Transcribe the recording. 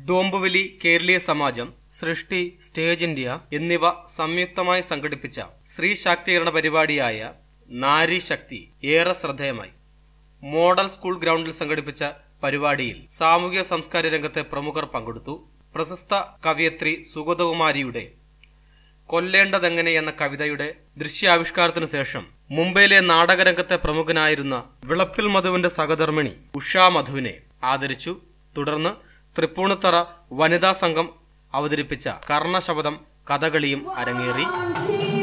ഡോംബുവലി കേരളീയ സമാജം സൃഷ്ടി stage India എന്നിവ സംയുക്തമായി സംഘടിപ്പിച്ച സ്ത്രീ ശാക്തീകരണ പരിപാടിയായ നാരി ശക്തി ഏറെ ശ്രദ്ധേയമായി മോഡൽ സ്കൂൾ ഗ്രൗണ്ടിൽ സംഘടിപ്പിച്ച പരിപാടിയിൽ സാമൂഹിക സംസ്കാര രംഗത്തെ പ്രമുഖർ പങ്കെടുത്തു പ്രശസ്ത കവയത്രി സുഗതകുമാരിയുടെ കൊല്ലേണ്ടതെങ്ങനെ എന്ന കവിതയുടെ ദൃശ്യാവിഷ്കാരത്തിനു ശേഷം മുംബൈയിലെ നാടകരംഗത്തെ പ്രമുഖനായിരുന്ന വിളപ്പിൽ മധുവിന്റെ സഹധർമ്മിണി ഉഷാ മധുവിനെ ആദരിച്ചു തുടർന്ന് തൃപ്പൂണിത്തറ വനിതാ സംഘം അവതരിപ്പിച്ച കർണശബദം കഥകളിയും അരങ്ങേറി